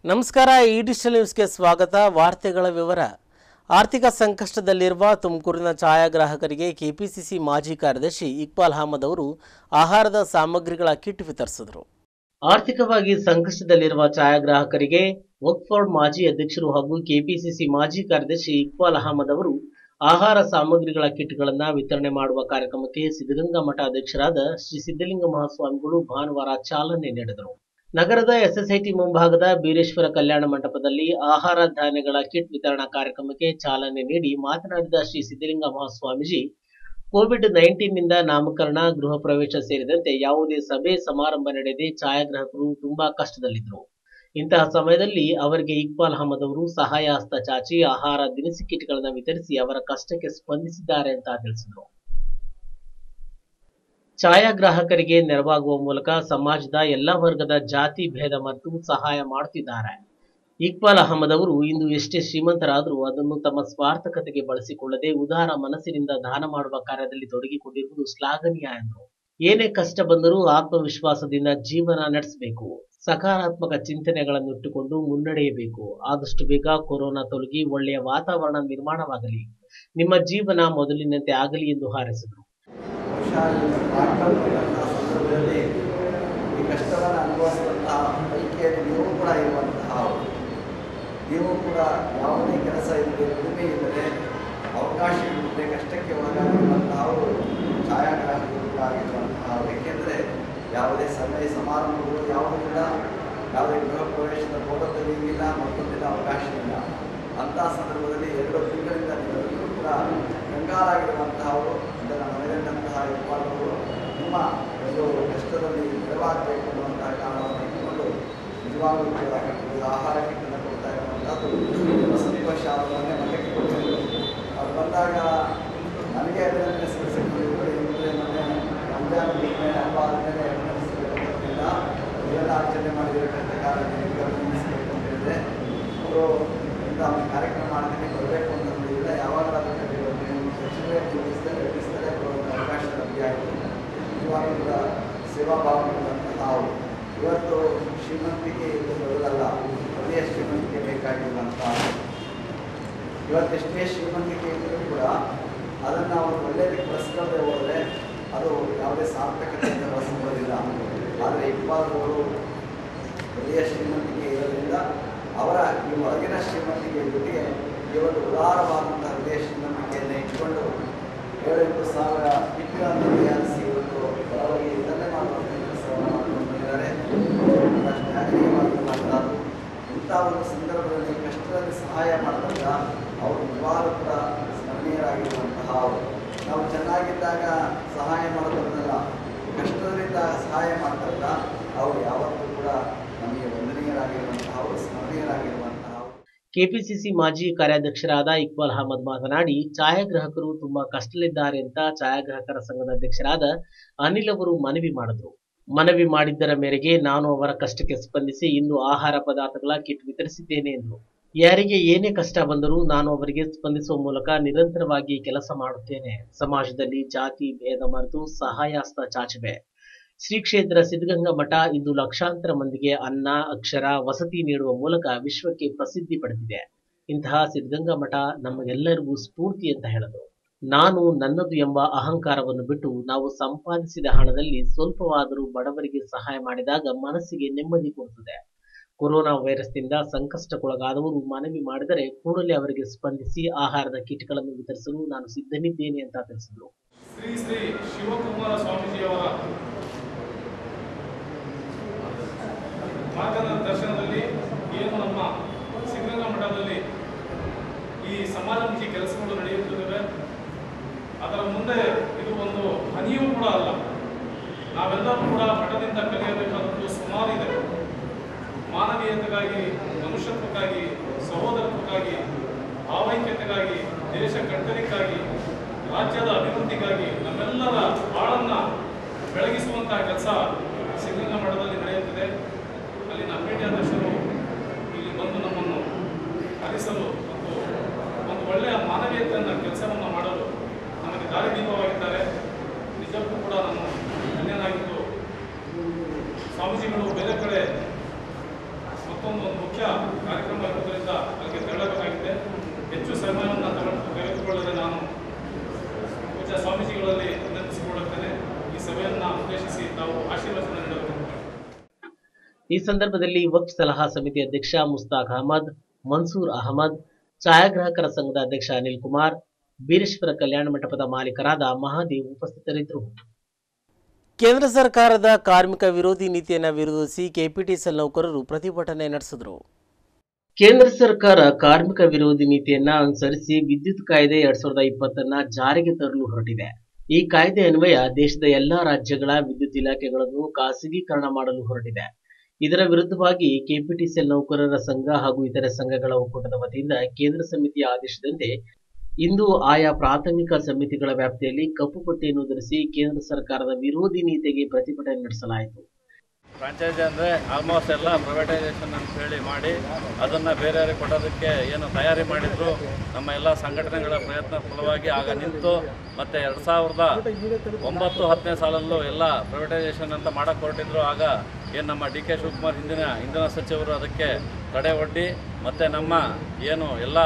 ನಮಸ್ಕಾರ ಈ ಡಿಜಿಟಲ್ ನ್ಯೂಸ್ಗೆ ಸ್ವಾಗತ ವಾರ್ತೆಗಳ ವಿವರ ಆರ್ಥಿಕ ಸಂಕಷ್ಟದಲ್ಲಿರುವ ತುಮಕೂರಿನ ಛಾಯಾಗ್ರಾಹಕರಿಗೆ ಕೆಪಿಸಿಸಿ ಮಾಜಿ ಕಾರ್ಯದರ್ಶಿ ಇಕ್ಬಾಲ್ ಅಹಮದ್ ಅವರು ಆಹಾರದ ಸಾಮಗ್ರಿಗಳ ಕಿಟ್ ವಿತರಿಸಿದರು ಆರ್ಥಿಕವಾಗಿ ಸಂಕಷ್ಟದಲ್ಲಿರುವ ಛಾಯಾಗ್ರಾಹಕರಿಗೆ ವಕ್ಫೋರ್ಡ್ ಮಾಜಿ ಅಧ್ಯಕ್ಷರು ಹಾಗೂ ಕೆಪಿಸಿಸಿ ಮಾಜಿ ಕಾರ್ಯದರ್ಶಿ ಇಕ್ಬಾಲ್ ಅಹಮದ್ ಅವರು ಆಹಾರ ಸಾಮಗ್ರಿಗಳ ಕಿಟ್ಗಳನ್ನು ವಿತರಣೆ ಮಾಡುವ ಕಾರ್ಯಕ್ರಮಕ್ಕೆ ಸಿದ್ಧಗಂಗಾ ಮಠ ಅಧ್ಯಕ್ಷರಾದ ಶ್ರೀ ಸಿದ್ಧಲಿಂಗ ಮಹಾಸ್ವಾಮಿಗಳು ಭಾನುವಾರ ಚಾಲನೆ ನೀಡಿದರು ನಗರದ ಎಸ್ಎಸ್ಐಟಿ ಮುಂಭಾಗದ ಬೀರೇಶ್ವರ ಕಲ್ಯಾಣ ಮಂಟಪದಲ್ಲಿ ಆಹಾರ ಧಾನ್ಯಗಳ ಕಿಟ್ ವಿತರಣಾ ಕಾರ್ಯಕ್ರಮಕ್ಕೆ ಚಾಲನೆ ನೀಡಿ ಮಾತನಾಡಿದ ಶ್ರೀ ಸಿದ್ಧಲಿಂಗ ಮಹಾಸ್ವಾಮೀಜಿ ಕೋವಿಡ್ ನೈನ್ಟೀನ್ ನಿಂದ ನಾಮಕರಣ ಗೃಹ ಪ್ರವೇಶ ಸೇರಿದಂತೆ ಯಾವುದೇ ಸಭೆ ಸಮಾರಂಭ ನಡೆಯದೆ ಛಾಯಾಗ್ರಾಹಕರು ತುಂಬಾ ಕಷ್ಟದಲ್ಲಿದ್ದರು ಇಂತಹ ಸಮಯದಲ್ಲಿ ಅವರಿಗೆ ಇಕ್ಬಾಲ್ ಅಹಮದ್ ಅವರು ಸಹಾಯ ಹಸ್ತ ಚಾಚಿ ಆಹಾರ ದಿನಸಿ ಕಿಟ್ಗಳನ್ನು ವಿತರಿಸಿ ಅವರ ಕಷ್ಟಕ್ಕೆ ಸ್ಪಂದಿಸಿದ್ದಾರೆ ಅಂತ ತಿಳಿಸಿದರು ಛಾಯಾಗ್ರಾಹಕರಿಗೆ ನೆರವಾಗುವ ಮೂಲಕ ಸಮಾಜದ ಎಲ್ಲ ವರ್ಗದ ಜಾತಿ ಭೇದ ಮತ್ತು ಸಹಾಯ ಮಾಡುತ್ತಿದ್ದಾರೆ ಇಕ್ಬಾಲ್ ಅಹಮದ್ ಅವರು ಇಂದು ಎಷ್ಟೇ ಶ್ರೀಮಂತರಾದರೂ ಅದನ್ನು ತಮ್ಮ ಸ್ವಾರ್ಥಕತೆಗೆ ಬಳಸಿಕೊಳ್ಳದೆ ಉದಾರ ಮನಸ್ಸಿನಿಂದ ದಾನ ಮಾಡುವ ಕಾರ್ಯದಲ್ಲಿ ತೊಡಗಿಕೊಂಡಿರುವುದು ಶ್ಲಾಘನೀಯ ಎಂದರು ಏನೇ ಕಷ್ಟ ಬಂದರೂ ಆತ್ಮವಿಶ್ವಾಸದಿಂದ ಜೀವನ ನಡೆಸಬೇಕು ಸಕಾರಾತ್ಮಕ ಚಿಂತನೆಗಳನ್ನು ಇಟ್ಟುಕೊಂಡು ಮುನ್ನಡೆಯಬೇಕು ಆದಷ್ಟು ಬೇಗ ಕೊರೋನಾ ತೊಲಗಿ ಒಳ್ಳೆಯ ವಾತಾವರಣ ನಿರ್ಮಾಣವಾಗಲಿ ನಿಮ್ಮ ಜೀವನ ಮೊದಲಿನಂತೆ ಆಗಲಿ ಎಂದು ಹಾರೈಸಿದರು ಬಹುಶಃ ಈ ಲಾಕ್ಡೌನ್ ಇರುವಂತಹ ಸಂದರ್ಭದಲ್ಲಿ ಈ ಕಷ್ಟವನ್ನು ಅನುಭವಿಸುವಂತಹ ಪೈಕಿಯಲ್ಲಿ ನೀವು ಕೂಡ ಇರುವಂತಹ ನೀವು ಕೂಡ ಯಾವುದೇ ಕೆಲಸ ಇಲ್ಲದೆ ದುಡಿಮೆ ಇಲ್ಲದೆ ಅವಕಾಶ ಇಲ್ಲದೆ ಕಷ್ಟಕ್ಕೆ ಒಳಗಾಗಿರುವಂತಹವರು ಛಾಯಾಗ್ರಾಹಕರು ಕೂಡ ಆಗಿರುವಂತಹ ಏಕೆಂದರೆ ಯಾವುದೇ ಸಭೆ ಸಮಾರಂಭಗಳು ಯಾವುದೂ ಇಲ್ಲ ಯಾವುದೇ ಗೃಹ ಪ್ರವೇಶದ ಫೋಟೋದಲ್ಲಿ ಇಲ್ಲ ಮತ್ತೊಂದಿಲ್ಲ ಅವಕಾಶ ಇಲ್ಲ ಅಂತಹ ಸಂದರ್ಭದಲ್ಲಿ ಎರಡು ತಿಂಗಳಿಂದ ನೀವೆಲ್ಲರೂ ಕೂಡ ಕಂಗಾಲಾಗಿರುವಂತಹವರು ಇದನ್ನು ಮನೆಯಂತಹ ಇರ್ಬಾರ್ದು ನಿಮ್ಮ ಒಂದು ಕಷ್ಟದಲ್ಲಿ ನೆರವಾಗಬೇಕು ಅನ್ನುವಂತಹ ಕಾರಣವನ್ನು ಇಟ್ಟುಕೊಂಡು ನಿಜವಾಗಲೂ ಕೂಡ ಒಂದು ಆಹಾರ ಕಿಟ್ಟನ್ನು ಕೊಡ್ತಾ ಇರುವಂಥದ್ದು ತುಂಬ ಸಂತೋಷ ಅವರು ಮೊನ್ನೆ ಮಠಕ್ಕೆ ಕೊಟ್ಟಿದ್ರು ಅವ್ರು ಬಂದಾಗ ನನಗೆ ಅಭಿನಂದನೆ ಸಲ್ಲಿಸಿಕೊಂಡಿದ್ರು ಏಕೆಂದರೆ ಮೊನ್ನೆ ರಂಜಾನ್ ಮುಗಿದ ಹಬ್ಬ ಆದಮೇಲೆ ಅಭಿನಂದನೆ ಸಲ್ಲಿಸಬೇಕಂತಿಲ್ಲ ಇವೆಲ್ಲ ಆಚರಣೆ ಮಾಡಿರತಕ್ಕಂಥ ಕಾರಣ ನಿಮಗೆ ಅಭಿನಂದಿಸಬೇಕು ಅಂತ ಹೇಳಿದ್ರೆ ಅವರು ಇಂಥ ಒಂದು ಕಾರ್ಯಕ್ರಮ ಮಾಡ್ತೀನಿ ಬರಬೇಕು ಅಂತ ಇಲ್ಲ ಯಾವಾಗಲಾದರೂ ಕರೀಬೋದು ನೀವು ತಕ್ಷಣವೇ ತಿಳಿಸ್ತಾರೆ ತಿಳಿಸ್ತಾರೆ ಬರುವಂಥ ಅವಕಾಶ ಲಭ್ಯ ಆಯಿತು ನಿಜವಾಗ್ಲೂ ಕೂಡ ಸೇವಾ ಭಾವನೆಗಳಂತಹ ಅವರು ಇವತ್ತು ಶ್ರೀಮಂತಿಕೆ ಇದು ಬರೋದಲ್ಲ ಅದೇ ಶ್ರೀಮಂತಿಕೆ ಬೇಕಾಗಿರುವಂಥ ಇವತ್ತೆಷ್ಟೇ ಶ್ರೀಮಂತಿಕೆ ಇದ್ದರೂ ಕೂಡ ಅದನ್ನು ನಾವು ಒಳ್ಳೆಯದಕ್ಕೆ ಬಳಸ್ಕೊಳ್ಳದೆ ಹೋದರೆ ಅದು ಯಾವುದೇ ಸಾರ್ಥಕತೆಯಿಂದ ಬಳಸ್ಕೊಳ್ಳೋದಿಲ್ಲ ಆದರೆ ಇಬ್ಬರು ಒಳ್ಳೆಯ ಶ್ರೀಮಂತಿಕೆ ಇರೋದ್ರಿಂದ ಅವರ ಈ ಒಳಗಿನ ಶ್ರೀಮಂತಿಕೆ ಜೊತೆಗೆ ಈ ಒಂದು ಉದಾರವಾದಂತಹ ಹೃದಯ ಶ್ರೀಮಂತಿಕೆಯನ್ನು ಇಟ್ಕೊಂಡು ಏಳು ಎಂಟು ಸಾವಿರ ಕಿಟ್ಗಳನ್ನು ತಯಾರಿಸಿ ಇವತ್ತು ಬಡವರಿಗೆ ಇದನ್ನೇ ಮಾಡುವಂಥ ಕೆಲಸವನ್ನು ಮಾಡ್ಕೊಂಡು ಬಂದಿದ್ದಾರೆ ಶ್ಲಾಘನೀಯವಾಗಿರುವಂಥದ್ದು ಇಂಥ ಒಂದು ಸಂದರ್ಭದಲ್ಲಿ ಕಷ್ಟದಲ್ಲಿ ಸಹಾಯ ಮಾಡಿದಾಗ ಅವರು ನಿಜವಾಗ್ಲೂ ಕೂಡ ಸ್ಮರಣೀಯರಾಗಿರುವಂತಹ ಅವರು ನಾವು ಚೆನ್ನಾಗಿದ್ದಾಗ ಸಹಾಯ ಮಾಡೋದ್ರಲ್ಲ ಕಷ್ಟದಲ್ಲಿದ್ದಾಗ ಸಹಾಯ ಮಾಡ್ತಾರಲ್ಲ ಅವರು ಯಾವತ್ತೂ ಕೂಡ ನಮಗೆ ವಂದನೀಯರಾಗಿರುವಂತಹ ಅವರು ಸ್ಮರಣೀಯರಾಗಿರುವಂತಹ ಅವರು ಕೆಪಿಸಿಸಿ ಮಾಜಿ ಕಾರ್ಯಾಧ್ಯಕ್ಷರಾದ ಇಕ್ಬಾಲ್ ಅಹಮದ್ ಮಾತನಾಡಿ ಛಾಯಾಗ್ರಾಹಕರು ತುಂಬಾ ಕಷ್ಟದಲ್ಲಿದ್ದಾರೆ ಅಂತ ಛಾಯಾಗ್ರಾಹಕರ ಸಂಘದ ಅಧ್ಯಕ್ಷರಾದ ಅನಿಲ್ ಅವರು ಮನವಿ ಮಾಡಿದ್ರು ಮನವಿ ಮಾಡಿದ್ದರ ಮೇರೆಗೆ ನಾನು ಅವರ ಕಷ್ಟಕ್ಕೆ ಸ್ಪಂದಿಸಿ ಇಂದು ಆಹಾರ ಪದಾರ್ಥಗಳ ಕಿಟ್ ವಿತರಿಸಿದ್ದೇನೆ ಎಂದರು ಯಾರಿಗೆ ಏನೇ ಕಷ್ಟ ಬಂದರೂ ನಾನು ಅವರಿಗೆ ಸ್ಪಂದಿಸುವ ಮೂಲಕ ನಿರಂತರವಾಗಿ ಕೆಲಸ ಮಾಡುತ್ತೇನೆ ಸಮಾಜದಲ್ಲಿ ಜಾತಿ ಭೇದ ಮರೆತು ಸಹಾಯ ಹಸ್ತ ಚಾಚಿವೆ ಶ್ರೀ ಕ್ಷೇತ್ರ ಸಿದ್ಧಗಂಗಾ ಮಠ ಇಂದು ಲಕ್ಷಾಂತರ ಮಂದಿಗೆ ಅನ್ನ ಅಕ್ಷರ ವಸತಿ ನೀಡುವ ಮೂಲಕ ವಿಶ್ವಕ್ಕೆ ಪ್ರಸಿದ್ಧಿ ಪಡೆದಿದೆ ಇಂತಹ ಸಿದ್ಧಗಂಗಾ ಮಠ ನಮಗೆಲ್ಲರಿಗೂ ಸ್ಫೂರ್ತಿ ಅಂತ ಹೇಳಿದರು ನಾನು ನನ್ನದು ಎಂಬ ಅಹಂಕಾರವನ್ನು ಬಿಟ್ಟು ನಾವು ಸಂಪಾದಿಸಿದ ಹಣದಲ್ಲಿ ಸ್ವಲ್ಪವಾದರೂ ಬಡವರಿಗೆ ಸಹಾಯ ಮಾಡಿದಾಗ ಮನಸ್ಸಿಗೆ ನೆಮ್ಮದಿ ಕೊಡುತ್ತದೆ ಕೊರೋನಾ ವೈರಸ್ನಿಂದ ಸಂಕಷ್ಟಕ್ಕೊಳಗಾದವರು ಮನವಿ ಮಾಡಿದರೆ ಕೂಡಲೇ ಅವರಿಗೆ ಸ್ಪಂದಿಸಿ ಆಹಾರದ ಕಿಟ್ಗಳನ್ನು ವಿತರಿಸಲು ನಾನು ಸಿದ್ಧನಿದ್ದೇನೆ ಅಂತ ತಿಳಿಸಿದರು ಶ್ರೀ ಶ್ರೀ ಶಿವಕುಮಾರ ಸ್ವಾಮೀಜಿಯವರ ಮಾರ್ಗದ ದರ್ಶನದಲ್ಲಿ ಏನು ನಮ್ಮ ಸಿದ್ಧಗಂಗಾ ಮಠದಲ್ಲಿ ಈ ಸಮಾಜಮುಖಿ ಕೆಲಸಗಳು ನಡೆಯುತ್ತಿದ್ದಾವೆ ಅದರ ಮುಂದೆ ಇದು ಒಂದು ಹನಿಯೂ ಕೂಡ ಅಲ್ಲ ನಾವೆಲ್ಲರೂ ಕೂಡ ಮಠದಿಂದ ಕಲಿಯಬೇಕಾದದ್ದು ಸುಮಾರು ಇದೆ ಮಾನವೀಯತೆಗಾಗಿ ಮನುಷ್ಯತ್ವಕ್ಕಾಗಿ ಸಹೋದರತ್ವಕ್ಕಾಗಿ ಭಾವೈಕ್ಯತೆಗಾಗಿ ದೇಶ ಕಟ್ಟಲಿಕ್ಕಾಗಿ ರಾಜ್ಯದ ಅಭಿವೃದ್ಧಿಗಾಗಿ ನಮ್ಮೆಲ್ಲರ ಬಾಳನ್ನ ಬೆಳಗಿಸುವಂತಹ ಕೆಲಸ ಸಿದ್ಧಗಂಗಾ ಮಠದಲ್ಲಿ ನಡೆಯುತ್ತಿದೆ ಅಲ್ಲಿನ ಪೀಠಾಧ್ಯಕ್ಷರು ಇಲ್ಲಿ ಬಂದು ನಮ್ಮನ್ನು ಹರಿಸಲು ಮತ್ತು ಒಂದು ಒಳ್ಳೆಯ ಮಾನವೀಯತೆಯನ್ನು ಕೆಲಸವನ್ನು ಮಾಡಲು ನಮಗೆ ದಾರಿದೀಪವಾಗಿದ್ದಾರೆ ನಿಜಕ್ಕೂ ಕೂಡ ನಾನು ಧನ್ಯನಾಗಿದ್ದು ಸ್ವಾಮೀಜಿಗಳು ಬೇರೆ ಕಡೆ ಮತ್ತು ಅಷ್ಟೊಂದು ಒಂದು ಮುಖ್ಯ ಕಾರ್ಯಕ್ರಮ ಇರೋದ್ರಿಂದ ಅದಕ್ಕೆ ತೆರಳಬೇಕಾಗಿದೆ ಹೆಚ್ಚು ಸಮಯವನ್ನು ತಗೊಂಡು ತೆಗೆದುಕೊಳ್ಳದೆ ನಾನು ಪೂಜಾ ಸ್ವಾಮೀಜಿಗಳಲ್ಲಿ ವಿನಂತಿಸಿಕೊಳ್ಳುತ್ತೇನೆ ಈ ಸಭೆಯನ್ನು ಉದ್ದೇಶಿಸಿ ತಾವು ಆಶೀರ್ವಚನ ನೀಡಬೇಕು ಈ ಸಂದರ್ಭದಲ್ಲಿ ವಕ್ಫ್ ಸಲಹಾ ಸಮಿತಿ ಅಧ್ಯಕ್ಷ ಮುಸ್ತಾಕ್ ಅಹಮದ್ ಮನ್ಸೂರ್ ಅಹಮದ್ ಛಾಯಾಗ್ರಾಹಕರ ಸಂಘದ ಅಧ್ಯಕ್ಷ ಅನಿಲ್ ಕುಮಾರ್ ಬೀರೇಶ್ವರ ಕಲ್ಯಾಣ ಮಂಟಪದ ಮಾಲೀಕರಾದ ಮಹಾದೇವ್ ಉಪಸ್ಥಿತರಿದ್ದರು ಕೇಂದ್ರ ಸರ್ಕಾರದ ಕಾರ್ಮಿಕ ವಿರೋಧಿ ನೀತಿಯನ್ನು ವಿರೋಧಿಸಿ ಕೆಪಿಟಿಸಿಎಲ್ ನೌಕರರು ಪ್ರತಿಭಟನೆ ನಡೆಸಿದರು ಕೇಂದ್ರ ಸರ್ಕಾರ ಕಾರ್ಮಿಕ ವಿರೋಧಿ ನೀತಿಯನ್ನ ಅನುಸರಿಸಿ ವಿದ್ಯುತ್ ಕಾಯ್ದೆ ಎರಡ್ ಸಾವಿರದ ಇಪ್ಪತ್ತನ್ನ ಜಾರಿಗೆ ತರಲು ಹೊರಟಿದೆ ಈ ಕಾಯ್ದೆ ಅನ್ವಯ ದೇಶದ ಎಲ್ಲಾ ರಾಜ್ಯಗಳ ವಿದ್ಯುತ್ ಇಲಾಖೆಗಳನ್ನು ಖಾಸಗೀಕರಣ ಮಾಡಲು ಹೊರಟಿದೆ ಇದರ ವಿರುದ್ಧವಾಗಿ ಕೆಪಿಟಿಸಿಎಲ್ ನೌಕರರ ಸಂಘ ಹಾಗೂ ಇತರೆ ಸಂಘಗಳ ಒಕ್ಕೂಟದ ವತಿಯಿಂದ ಕೇಂದ್ರ ಸಮಿತಿಯ ಆದೇಶದಂತೆ ಇಂದು ಆಯಾ ಪ್ರಾಥಮಿಕ ಸಮಿತಿಗಳ ವ್ಯಾಪ್ತಿಯಲ್ಲಿ ಕಪ್ಪು ಪಟ್ಟಿಯನ್ನು ಧರಿಸಿ ಕೇಂದ್ರ ಸರ್ಕಾರದ ವಿರೋಧಿ ನೀತಿಗೆ ಪ್ರತಿಭಟನೆ ನಡೆಸಲಾಯಿತು ಫ್ರಾಂಚೈಸಿ ಅಂದರೆ ಆಲ್ಮೋಸ್ಟ್ ಎಲ್ಲ ಪ್ರೈವೇಟೈಸೇಷನ್ ಅಂತ ಹೇಳಿ ಮಾಡಿ ಅದನ್ನು ಬೇರೆಯವರಿಗೆ ಕೊಡೋದಕ್ಕೆ ಏನು ತಯಾರಿ ಮಾಡಿದ್ರು ನಮ್ಮ ಎಲ್ಲ ಸಂಘಟನೆಗಳ ಪ್ರಯತ್ನ ಫಲವಾಗಿ ಆಗ ನಿಂತು ಮತ್ತು ಎರಡು ಸಾವಿರದ ಒಂಬತ್ತು ಹತ್ತನೇ ಸಾಲಲ್ಲೂ ಎಲ್ಲ ಪ್ರೈವೇಟೈಸೇಷನ್ ಅಂತ ಮಾಡಕ್ಕೆ ಹೊರಟಿದ್ರು ಆಗ ಏನು ನಮ್ಮ ಡಿ ಕೆ ಶಿವಕುಮಾರ್ ಹಿಂದಿನ ಇಂಧನ ಸಚಿವರು ಅದಕ್ಕೆ ತಡೆ ಒಡ್ಡಿ ಮತ್ತು ನಮ್ಮ ಏನು ಎಲ್ಲ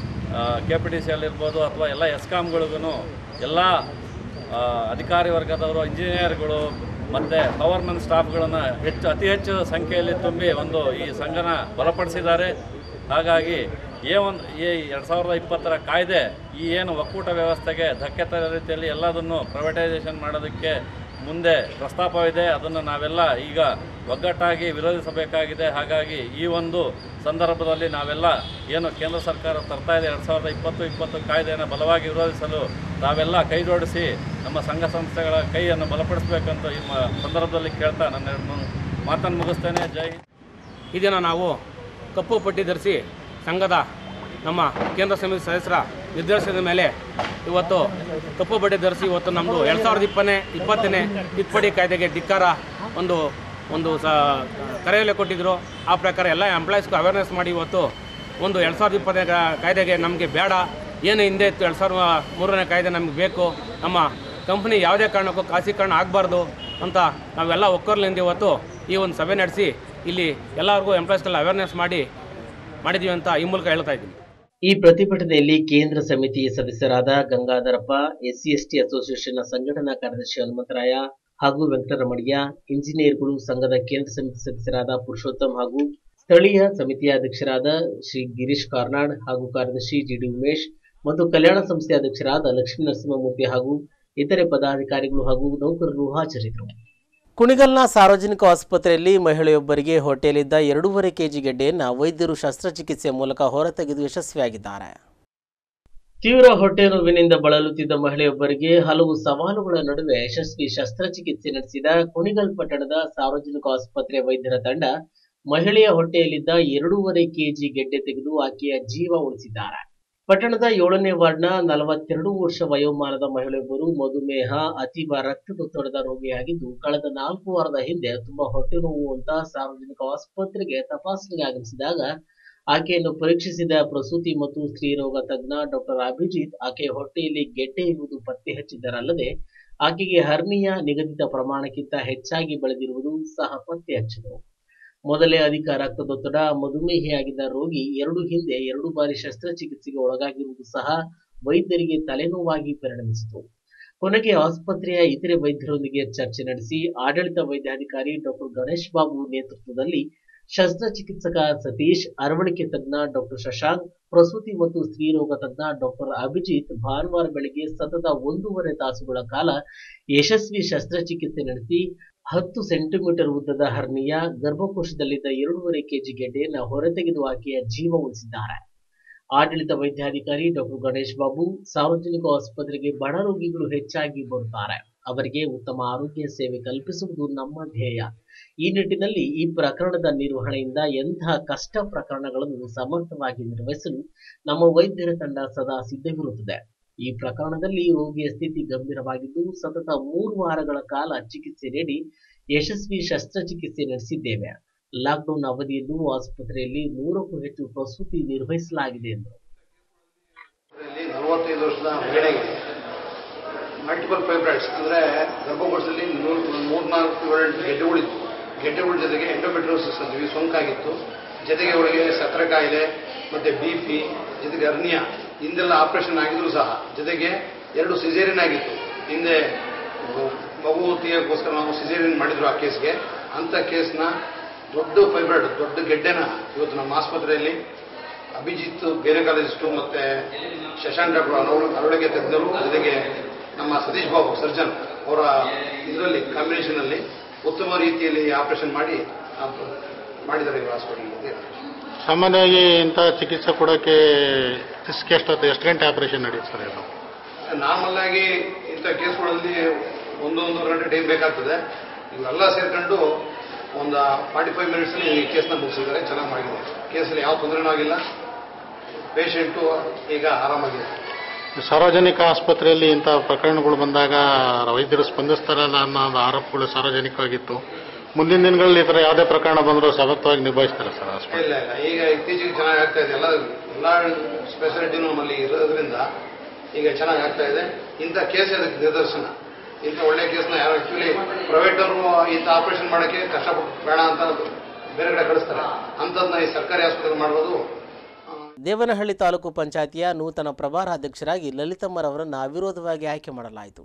ಕೆ ಪಿ ಟಿ ಸಿ ಇರ್ಬೋದು ಅಥವಾ ಎಲ್ಲ ಎಸ್ಕಾಮ್ಗಳಿಗೂ ಎಲ್ಲ ಆ, ಅಧಿಕಾರಿ ವರ್ಗದವರು ಇಂಜಿನಿಯರ್ಗಳು ಮತ್ತು ಗವರ್ಮೆಂಟ್ ಸ್ಟಾಫ್ಗಳನ್ನು ಹೆಚ್ಚು ಅತಿ ಹೆಚ್ಚು ಸಂಖ್ಯೆಯಲ್ಲಿ ತುಂಬಿ ಒಂದು ಈ ಸಂಘನ ಬಲಪಡಿಸಿದ್ದಾರೆ ಹಾಗಾಗಿ ಏ ಒಂದು ಈ ಎರಡು ಸಾವಿರದ ಇಪ್ಪತ್ತರ ಕಾಯ್ದೆ ಈ ಏನು ಒಕ್ಕೂಟ ವ್ಯವಸ್ಥೆಗೆ ಧಕ್ಕೆ ತರೋ ರೀತಿಯಲ್ಲಿ ಎಲ್ಲದನ್ನು ಪ್ರೈವೇಟೈಸೇಷನ್ ಮಾಡೋದಕ್ಕೆ ಮುಂದೆ ಪ್ರಸ್ತಾಪವಿದೆ ಅದನ್ನು ನಾವೆಲ್ಲ ಈಗ ಒಗ್ಗಟ್ಟಾಗಿ ವಿರೋಧಿಸಬೇಕಾಗಿದೆ ಹಾಗಾಗಿ ಈ ಒಂದು ಸಂದರ್ಭದಲ್ಲಿ ನಾವೆಲ್ಲ ಏನು ಕೇಂದ್ರ ಸರ್ಕಾರ ತರ್ತಾ ಇದೆ ಎರಡು ಸಾವಿರದ ಇಪ್ಪತ್ತು ಇಪ್ಪತ್ತು ಕಾಯ್ದೆಯನ್ನು ಬಲವಾಗಿ ವಿರೋಧಿಸಲು ತಾವೆಲ್ಲ ಕೈ ಜೋಡಿಸಿ ನಮ್ಮ ಸಂಘ ಸಂಸ್ಥೆಗಳ ಕೈಯನ್ನು ಬಲಪಡಿಸಬೇಕಂತ ಈ ಮ- ಸಂದರ್ಭದಲ್ಲಿ ಕೇಳ್ತಾ ನನ್ನ ಎರಡು ಮು- ಮಾತನ್ನು ಮುಗಿಸ್ತೇನೆ ಜೈ ಹಿಂದ್. ಈ ದಿನ ನಾವು ಕಪ್ಪು ಪಟ್ಟಿ ಧರಿಸಿ ಸಂಘದ ನಮ್ಮ ಕೇಂದ್ರ ಸಮಿತಿ ಸದಸ್ಯರ ನಿರ್ದೇಶನದ ಮೇಲೆ ಇವತ್ತು ಕಪ್ಪು ಪಟ್ಟಿ ಧರಿಸಿ ಇವತ್ತು ನಮ್ಮದು ಎರಡು ಸಾವಿರದ ಇಪ್ಪತ್ತನೇ ಇಪ್ಪತ್ತನೇ ತಿದ್ದುಪಡಿ ಕಾಯ್ದೆಗೆ ಧಿಕ್ಕಾರ ಒಂದು ಒಂದು ಸ ಕರೆಯಲ್ಲೇ ಕೊಟ್ಟಿದ್ದರು ಆ ಪ್ರಕಾರ ಎಲ್ಲ ಎಂಪ್ಲಾಯೀಸ್ಗೂ ಅವೇರ್ನೆಸ್ ಮಾಡಿ ಇವತ್ತು ಒಂದು ಎರಡು ಸಾವಿರದ ಇಪ್ಪತ್ತನೇ ಕಾ- ಕಾಯ್ದೆಗೆ ನಮಗೆ ಬೇಡ ಏನು ಹಿಂದೆ ಇತ್ತು ಎರಡು ಸಾವಿರದ ಮೂರನೇ ಕಾಯ್ದೆ ನಮಗೆ ಬೇಕು ನಮ್ಮ ಕಂಪ್ನಿ ಯಾವುದೇ ಕಾರಣಕ್ಕೂ ಖಾಸಗೀಕರಣ ಆಗಬಾರ್ದು ಅಂತ ನಾವೆಲ್ಲ ಒಕ್ಕರ್ಲಿಂದ ಇವತ್ತು ಈ ಒಂದು ಸಭೆ ನಡೆಸಿ ಇಲ್ಲಿ ಎಲ್ಲರಿಗೂ ಎಂಪ್ಲಾಯೀಸ್ಗೆಲ್ಲ ಅವೇರ್ನೆಸ್ ಮಾಡಿ ಮಾಡಿದ್ದೀವಿ ಅಂತ ಈ ಮೂಲಕ ಹೇಳ್ತಾ ಇದ್ದೀನಿ ಈ ಪ್ರತಿಭಟನೆಯಲ್ಲಿ ಕೇಂದ್ರ ಸಮಿತಿ ಸದಸ್ಯರಾದ ಗಂಗಾಧರಪ್ಪ ಎಸ್ಸಿ ಎಸ್ಟಿ ಅಸೋಸಿಯೇಷನ್ನ ಸಂಘಟನಾ ಕಾರ್ಯದರ್ಶಿ ಹನುಮಂತರಾಯ ಹಾಗೂ ವೆಂಕಟರಮಣಯ್ಯ ಇಂಜಿನಿಯರ್ಗಳು ಸಂಘದ ಕೇಂದ್ರ ಸಮಿತಿ ಸದಸ್ಯರಾದ ಪುರುಷೋತ್ತಮ್ ಹಾಗೂ ಸ್ಥಳೀಯ ಸಮಿತಿಯ ಅಧ್ಯಕ್ಷರಾದ ಶ್ರೀ ಗಿರೀಶ್ ಕಾರ್ನಾಡ್ ಹಾಗೂ ಕಾರ್ಯದರ್ಶಿ ಜಿಡಿ ಉಮೇಶ್ ಮತ್ತು ಕಲ್ಯಾಣ ಸಂಸ್ಥೆ ಅಧ್ಯಕ್ಷರಾದ ಲಕ್ಷ್ಮೀ ನರಸಿಂಹಮೂರ್ತಿ ಹಾಗೂ ಇತರೆ ಪದಾಧಿಕಾರಿಗಳು ಹಾಗೂ ನೌಕರರು ಹಾಜರಿದ್ದರು ಕುಣಿಗಲ್ನ ಸಾರ್ವಜನಿಕ ಆಸ್ಪತ್ರೆಯಲ್ಲಿ ಮಹಿಳೆಯೊಬ್ಬರಿಗೆ ಹೊಟ್ಟೆಯಲ್ಲಿದ್ದ ಎರಡೂವರೆ ಕೆಜಿ ಗೆಡ್ಡೆಯನ್ನು ವೈದ್ಯರು ಶಸ್ತ್ರಚಿಕಿತ್ಸೆ ಮೂಲಕ ಹೊರತೆಗೆದು ಯಶಸ್ವಿಯಾಗಿದ್ದಾರೆ ತೀವ್ರ ಹೊಟ್ಟೆ ನೋವಿನಿಂದ ಬಳಲುತ್ತಿದ್ದ ಮಹಿಳೆಯೊಬ್ಬರಿಗೆ ಹಲವು ಸವಾಲುಗಳ ನಡುವೆ ಯಶಸ್ವಿ ಶಸ್ತ್ರಚಿಕಿತ್ಸೆ ನಡೆಸಿದ ಕುಣಿಗಲ್ ಪಟ್ಟಣದ ಸಾರ್ವಜನಿಕ ಆಸ್ಪತ್ರೆ ವೈದ್ಯರ ತಂಡ ಮಹಿಳೆಯ ಹೊಟ್ಟೆಯಲ್ಲಿದ್ದ ಎರಡೂವರೆ ಕೆಜಿ ಗೆಡ್ಡೆ ತೆಗೆದು ಆಕೆಯ ಜೀವ ಉಳಿಸಿದ್ದಾರೆ ಪಟ್ಟಣದ ಏಳನೇ ವಾರ್ಡ್ನ ನಲವತ್ತೆರಡು ವರ್ಷ ವಯೋಮಾನದ ಮಹಿಳೆಯೊಬ್ಬರು ಮಧುಮೇಹ ಅತೀವ ರಕ್ತದೊತ್ತಡದ ರೋಗಿಯಾಗಿದ್ದು ಕಳೆದ ನಾಲ್ಕು ವಾರದ ಹಿಂದೆ ತುಂಬಾ ಹೊಟ್ಟೆ ನೋವು ಅಂತ ಸಾರ್ವಜನಿಕ ಆಸ್ಪತ್ರೆಗೆ ತಪಾಸಣೆಗೆ ಆಗಮಿಸಿದಾಗ ಆಕೆಯನ್ನು ಪರೀಕ್ಷಿಸಿದ ಪ್ರಸೂತಿ ಮತ್ತು ಸ್ತ್ರೀರೋಗ ತಜ್ಞ ಡಾಕ್ಟರ್ ಅಭಿಜಿತ್ ಆಕೆಯ ಹೊಟ್ಟೆಯಲ್ಲಿ ಗೆಡ್ಡೆ ಇರುವುದು ಪತ್ತೆ ಹಚ್ಚಿದ್ದರಲ್ಲದೆ ಆಕೆಗೆ ಹರ್ನಿಯ ನಿಗದಿತ ಪ್ರಮಾಣಕ್ಕಿಂತ ಹೆಚ್ಚಾಗಿ ಬೆಳೆದಿರುವುದು ಸಹ ಪತ್ತೆ ಹಚ್ಚಿದರು ಮೊದಲೇ ಅಧಿಕ ರಕ್ತದೊತ್ತಡ ಮಧುಮೇಹಿಯಾಗಿದ್ದ ರೋಗಿ ಎರಡು ಹಿಂದೆ ಎರಡು ಬಾರಿ ಶಸ್ತ್ರಚಿಕಿತ್ಸೆಗೆ ಒಳಗಾಗಿರುವುದು ಸಹ ವೈದ್ಯರಿಗೆ ತಲೆನೋವಾಗಿ ಪರಿಣಮಿಸಿತು ಕೊನೆಗೆ ಆಸ್ಪತ್ರೆಯ ಇತರೆ ವೈದ್ಯರೊಂದಿಗೆ ಚರ್ಚೆ ನಡೆಸಿ ಆಡಳಿತ ವೈದ್ಯಾಧಿಕಾರಿ ಡಾಕ್ಟರ್ ಗಣೇಶ್ ಬಾಬು ನೇತೃತ್ವದಲ್ಲಿ ಶಸ್ತ್ರಚಿಕಿತ್ಸಕ ಸತೀಶ್ ಅರವಳಿಕೆ ತಜ್ಞ ಡಾಕ್ಟರ್ ಶಶಾಂಕ್ ಪ್ರಸೂತಿ ಮತ್ತು ಸ್ತ್ರೀರೋಗ ತಜ್ಞ ಡಾಕ್ಟರ್ ಅಭಿಜಿತ್ ಭಾನುವಾರ ಬೆಳಗ್ಗೆ ಸತತ ಒಂದೂವರೆ ತಾಸುಗಳ ಕಾಲ ಯಶಸ್ವಿ ಶಸ್ತ್ರಚಿಕಿತ್ಸೆ ನಡೆಸಿ ಹತ್ತು ಸೆಂಟಿಮೀಟರ್ ಉದ್ದದ ಹರ್ನಿಯ ಗರ್ಭಕೋಶದಲ್ಲಿದ್ದ ಎರಡೂವರೆ ಕೆಜಿ ಗೆಡ್ಡೆಯನ್ನು ಹೊರತೆಗೆದು ಆಕೆಯ ಜೀವ ಉಳಿಸಿದ್ದಾರೆ ಆಡಳಿತ ವೈದ್ಯಾಧಿಕಾರಿ ಡಾಕ್ಟರ್ ಗಣೇಶ್ ಬಾಬು ಸಾರ್ವಜನಿಕ ಆಸ್ಪತ್ರೆಗೆ ಬಡ ರೋಗಿಗಳು ಹೆಚ್ಚಾಗಿ ಬರುತ್ತಾರೆ ಅವರಿಗೆ ಉತ್ತಮ ಆರೋಗ್ಯ ಸೇವೆ ಕಲ್ಪಿಸುವುದು ನಮ್ಮ ಧ್ಯೇಯ ಈ ನಿಟ್ಟಿನಲ್ಲಿ ಈ ಪ್ರಕರಣದ ನಿರ್ವಹಣೆಯಿಂದ ಎಂತಹ ಕಷ್ಟ ಪ್ರಕರಣಗಳನ್ನು ಸಮರ್ಥವಾಗಿ ನಿರ್ವಹಿಸಲು ನಮ್ಮ ವೈದ್ಯರ ತಂಡ ಸದಾ ಸಿದ್ಧವಿರುತ್ತದೆ ಈ ಪ್ರಕರಣದಲ್ಲಿ ರೋಗಿಯ ಸ್ಥಿತಿ ಗಂಭೀರವಾಗಿದ್ದು ಸತತ ಮೂರು ವಾರಗಳ ಕಾಲ ಚಿಕಿತ್ಸೆ ನೀಡಿ ಯಶಸ್ವಿ ಶಸ್ತ್ರಚಿಕಿತ್ಸೆ ನಡೆಸಿದ್ದೇವೆ ಲಾಕ್ಡೌನ್ ಅವಧಿಯಲ್ಲೂ ಆಸ್ಪತ್ರೆಯಲ್ಲಿ ನೂರಕ್ಕೂ ಹೆಚ್ಚು ಪ್ರಸೂತಿ ನಿರ್ವಹಿಸಲಾಗಿದೆ ಎಂದರು ಇದರಲ್ಲಿ ನಲವತ್ತೈದು ವರ್ಷದ ಮಹಿಳೆಗೆ ಮಲ್ಟಿಪಲ್ ಫೈಬ್ರಾಯ್ಡ್ಸ್ ಅಂದರೆ ಗರ್ಭಕೋಶದಲ್ಲಿ ನೂರು ಮೂರ್ನಾಲ್ಕು ಏಳೆಂಟು ಗೆಡ್ಡೆಗಳಿತ್ತು ಗೆಡ್ಡೆಗಳ ಜೊತೆಗೆ ಎಂಡೋಮೆಟ್ರೋಸಿಸ್ ಅಂತೀವಿ ಸೋಂಕಾಗಿತ್ತು ಜೊತೆಗೆ ಅವರಿಗೆ ಸಕ್ಕರೆ ಕಾಯಿಲೆ ಮತ್ತು ಬಿ ಪಿ ಜೊತೆಗೆ ಅರ್ನಿಯ ಹಿಂದೆಲ್ಲ ಆಪರೇಷನ್ ಆಗಿದ್ರು ಸಹ ಜೊತೆಗೆ ಎರಡು ಸಿಸೇರಿಯನ್ ಆಗಿತ್ತು ಹಿಂದೆ ಮಗು ತೀಯಕ್ಕೋಸ್ಕರ ನಾವು ಸಿಸೇರಿಯನ್ ಮಾಡಿದ್ರು ಆ ಕೇಸ್ಗೆ ಅಂಥ ಕೇಸ್ನ ದೊಡ್ಡ ಫೈಬ್ರಾಯ್ಡ್ ದೊಡ್ಡ ಗೆಡ್ಡೆನ ಇವತ್ತು ನಮ್ಮ ಆಸ್ಪತ್ರೆಯಲ್ಲಿ ಅಭಿಜಿತ್ ಗೈನಕಾಲಜಿಸ್ಟು ಮತ್ತೆ ಶಶಾಂಕ್ ಡಾಕ್ಟರ್ ಅರವಳ ಅರವಳಿಗೆ ತಜ್ಞರು ಜೊತೆಗೆ ನಮ್ಮ ಸತೀಶ್ ಬಾಬು ಸರ್ಜನ್ ಅವರ ಇದರಲ್ಲಿ ಕಾಂಬಿನೇಷನಲ್ಲಿ ಉತ್ತಮ ರೀತಿಯಲ್ಲಿ ಆಪರೇಷನ್ ಮಾಡಿ ಆ, ಮಾಡಿದ್ದಾರೆ ಇವರು ಹಾಸ್ಪಿಟಲ್ ಸಾಮಾನ್ಯವಾಗಿ ಇಂಥ ಚಿಕಿತ್ಸೆ ಕೊಡೋಕ್ಕೆ ಎಷ್ಟು ಎಷ್ಟೊತ್ತು ಎಷ್ಟು ಗಂಟೆ ಆಪರೇಷನ್ ನಡೆಯುತ್ತೆ ಸರ್ ಇದು ನಾರ್ಮಲ್ ಆಗಿ ಇಂಥ ಕೇಸ್ಗಳಲ್ಲಿ ಒಂದು ಒಂದೂವರೆ ಗಂಟೆ ಟೈಮ್ ಬೇಕಾಗ್ತದೆ ಇವೆಲ್ಲ ಸೇರ್ಕೊಂಡು ಒಂದು ಫಾರ್ಟಿ ಫೈವ್ ಮಿನಿಟ್ಸಲ್ಲಿ ಈ ಕೇಸ್ನ ಮುಗಿಸಿದ್ದಾರೆ ಚೆನ್ನಾಗಿ ಮಾಡಿದೆ ಕೇಸಲ್ಲಿ ಯಾವ ತೊಂದರೆನೂ ಆಗಿಲ್ಲ ಪೇಷಂಟು ಈಗ ಆರಾಮಾಗಿದೆ ಸಾರ್ವಜನಿಕ ಆಸ್ಪತ್ರೆಯಲ್ಲಿ ಇಂಥ ಪ್ರಕರಣಗಳು ಬಂದಾಗ ವೈದ್ಯರು ಸ್ಪಂದಿಸ್ತಾರಲ್ಲ ಅನ್ನೋ ಒಂದು ಆರೋಪಗಳು ಸಾರ್ವಜನಿಕವಾಗಿತ್ತು ಮುಂದಿನ ದಿನಗಳಲ್ಲಿ ಈ ಥರ ಯಾವುದೇ ಪ್ರಕರಣ ಬಂದರೂ ಸಮರ್ಥವಾಗಿ ನಿಭಾಯಿಸ್ತಾರೆ ಸರ್ ಆಸ್ಪತ್ರೆ ಇಲ್ಲ ಇಲ್ಲ ಈಗ ಇತ್ತೀಚೆಗೆ ಚೆನ್ನಾಗಿ ಆಗ್ತಾ ಇದೆ ಎಲ್ಲ ಎಲ್ಲ ಸ್ಪೆಷಾಲಿಟಿನೂ ನಮ್ಮಲ್ಲಿ ಇರೋದ್ರಿಂದ ಈಗ ಚೆನ್ನಾಗಿ ಆಗ್ತಾ ಇದೆ ಇಂಥ ಕೇಸ್ ಅದಕ್ಕೆ ನಿದರ್ಶನ ಇಂಥ ಒಳ್ಳೆ ಕೇಸ್ನ ಯಾರು ಆಕ್ಚುಲಿ ಪ್ರೈವೇಟ್ ಅವರು ಇಂಥ ಆಪರೇಷನ್ ಮಾಡೋಕ್ಕೆ ಕಷ್ಟಪಟ್ಟು ಬೇಡ ಅಂತ ಬೇರೆ ಕಡೆ ಕಳಿಸ್ತಾರೆ ಅಂಥದ್ದನ್ನ ಈ ಸರ್ಕಾರಿ ಆಸ್ಪತ್ರೆ ಮಾಡೋದು ದೇವನಹಳ್ಳಿ ತಾಲೂಕು ಪಂಚಾಯತಿಯ ನೂತನ ಪ್ರಭಾರ ಅಧ್ಯಕ್ಷರಾಗಿ ಲಲಿತಮ್ಮರವರನ್ನು ಅವಿರೋಧವಾಗಿ ಆಯ್ಕೆ ಮಾಡಲಾಯಿತು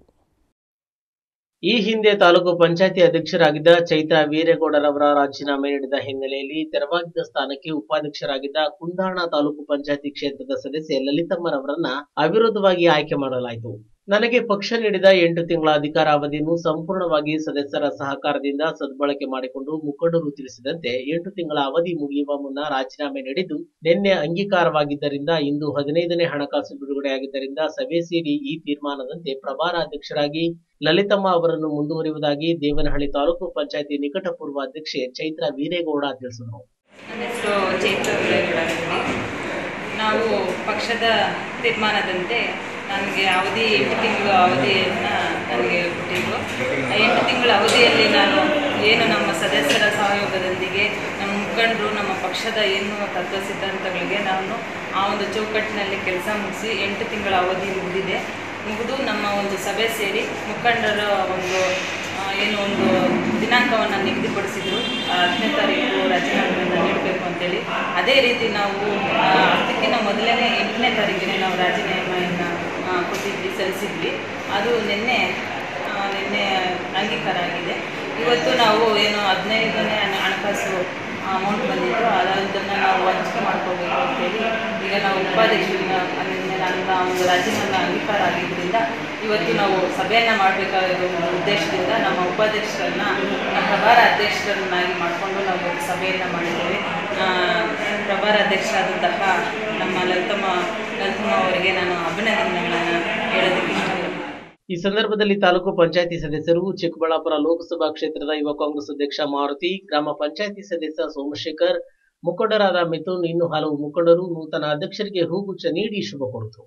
ಈ ಹಿಂದೆ ತಾಲೂಕು ಪಂಚಾಯತಿ ಅಧ್ಯಕ್ಷರಾಗಿದ್ದ ಚೈತ್ರ ವೀರೇಗೌಡರವರ ರಾಜೀನಾಮೆ ನೀಡಿದ ಹಿನ್ನೆಲೆಯಲ್ಲಿ ತೆರವಾಗಿದ್ದ ಸ್ಥಾನಕ್ಕೆ ಉಪಾಧ್ಯಕ್ಷರಾಗಿದ್ದ ಕುಂದಾಣ ತಾಲೂಕು ಪಂಚಾಯತಿ ಕ್ಷೇತ್ರದ ಸದಸ್ಯೆ ಲಲಿತಮ್ಮರವರನ್ನ ಅವಿರೋಧವಾಗಿ ಆಯ್ಕೆ ಮಾಡಲಾಯಿತು ನನಗೆ ಪಕ್ಷ ನೀಡಿದ ಎಂಟು ತಿಂಗಳ ಅಧಿಕಾರಾವಧಿಯನ್ನು ಸಂಪೂರ್ಣವಾಗಿ ಸದಸ್ಯರ ಸಹಕಾರದಿಂದ ಸದ್ಬಳಕೆ ಮಾಡಿಕೊಂಡು ಮುಖಂಡರು ತಿಳಿಸಿದಂತೆ ಎಂಟು ತಿಂಗಳ ಅವಧಿ ಮುಗಿಯುವ ಮುನ್ನ ರಾಜೀನಾಮೆ ನೀಡಿದ್ದು ನಿನ್ನೆ ಅಂಗೀಕಾರವಾಗಿದ್ದರಿಂದ ಇಂದು ಹದಿನೈದನೇ ಹಣಕಾಸು ಬಿಡುಗಡೆಯಾಗಿದ್ದರಿಂದ ಸಭೆ ಸೇರಿ ಈ ತೀರ್ಮಾನದಂತೆ ಪ್ರಭಾರ ಅಧ್ಯಕ್ಷರಾಗಿ ಲಲಿತಮ್ಮ ಅವರನ್ನು ಮುಂದುವರಿಯುವುದಾಗಿ ದೇವನಹಳ್ಳಿ ತಾಲೂಕು ಪಂಚಾಯತಿ ನಿಕಟಪೂರ್ವ ಅಧ್ಯಕ್ಷೆ ಚೈತ್ರ ವೀರೇಗೌಡ ತಿಳಿಸಿದರು ನನ್ನ ಹೆಸರು ಚೈತ್ರ ವೀರೇಗೌಡ ಅಂಗಡಿ ನಾವು ಪಕ್ಷದ ತೀರ್ಮಾನದಂತೆ ನನಗೆ ಅವಧಿ ಎಂಟು ತಿಂಗಳು ಅವಧಿಯನ್ನು ನನಗೆ ಕೊಟ್ಟಿದ್ದು ಆ ಎಂಟು ತಿಂಗಳ ಅವಧಿಯಲ್ಲಿ ನಾನು ಏನು ನಮ್ಮ ಸದಸ್ಯರ ಸಹಯೋಗದೊಂದಿಗೆ ನಮ್ಮ ಮುಖಂಡರು ನಮ್ಮ ಪಕ್ಷದ ಏನು ತತ್ವ ಸಿದ್ಧಾಂತಗಳಿಗೆ ನಾನು ಆ ಒಂದು ಚೌಕಟ್ಟಿನಲ್ಲಿ ಕೆಲಸ ಮುಗಿಸಿ ಎಂಟು ತಿಂಗಳ ಅವಧಿ ಮುಗಿದಿದೆ ಮುಗಿದು ನಮ್ಮ ಒಂದು ಸಭೆ ಸೇರಿ ಮುಖಂಡರ ಒಂದು ಆ, ಏನು ಒಂದು ದಿನಾಂಕವನ್ನು ನಿಗದಿಪಡಿಸಿದ್ರು ಆ, ಹತ್ತನೇ ತಾರೀಕು ರಾಜೀನಾಮೆಯನ್ನು ನೀಡಬೇಕು ಅಂತೇಳಿ ಅದೇ ರೀತಿ ನಾವು ಆ, ಅದಕ್ಕಿಂತ ಮೊದಲನೇ ಎಂಟನೇ ತಾರೀಕಿಗೆ ನಾವು ರಾಜೀನಾಮೆಯನ್ನು ಆ, ಕೊಟ್ಟಿದ್ವಿ ಸಲ್ಲಿಸಿದ್ವಿ ಅದು ನಿನ್ನೆ ಆ, ನಿನ್ನೆ ಅಂಗೀಕಾರ ಆಗಿದೆ ಇವತ್ತು ನಾವು ಏನು ಹದಿನೈದನೇ ಹಣ- ಹಣಕಾಸು ಅಮೌಂಟ್ ಬಂದಿತ್ತು ಅದನ್ನು ನಾವು ಹಂಚಿಕೆ ಮಾಡ್ಕೋಬೇಕು ಅಂತೇಳಿ ಈಗ ನಾವು ಉಪಾಧ್ಯಕ್ಷರನ್ನ ನಿನ್ನೆ ನನ್ನ ಒಂದು ರಾಜೀನಾಮೆ ಅಂಗೀಕಾರ ಆಗಿದ್ದರಿಂದ ಇವತ್ತು ನಾವು ಸಭೆಯನ್ನು ಮಾಡಬೇಕಾಗಿರೋ ಒಂದು ಉದ್ದೇಶದಿಂದ ನಮ್ಮ ಉಪಾಧ್ಯಕ್ಷರನ್ನ ನಮ್ಮ ಪ್ರಭಾರ ಅಧ್ಯಕ್ಷರನ್ನಾಗಿ ಮಾಡಿಕೊಂಡು ನಾವು ಇವತ್ತು ಸಭೆಯನ್ನು ಮಾಡಿದ್ದೇವೆ ಆ, ಪ್ರಭಾರ ಅಧ್ಯಕ್ಷರಾದಂತಹ ನಮ್ಮ ಲಲಿತಮ್ಮ ಲಲಿತಮ್ಮ ಅವರಿಗೆ ನಾನು ಅಭಿನಂದನೆಗಳನ್ನು ಹೇಳೋದಕ್ಕೆ ಇಷ್ಟಪಡ್ತೀನಿ ಈ ಸಂದರ್ಭದಲ್ಲಿ ತಾಲೂಕು ಪಂಚಾಯತಿ ಸದಸ್ಯರು ಚಿಕ್ಕಬಳ್ಳಾಪುರ ಲೋಕಸಭಾ ಕ್ಷೇತ್ರದ ಯುವ ಕಾಂಗ್ರೆಸ್ ಅಧ್ಯಕ್ಷ ಮಾರುತಿ ಗ್ರಾಮ ಪಂಚಾಯತಿ ಸದಸ್ಯ ಸೋಮಶೇಖರ್ ಮುಖಂಡರಾದ ಮಿಥುನ್ ಇನ್ನು ಹಲವು ಮುಖಂಡರು ನೂತನ ಅಧ್ಯಕ್ಷರಿಗೆ ಹೂಗುಚ್ಛ ನೀಡಿ ಶುಭ ಕೋರಿತು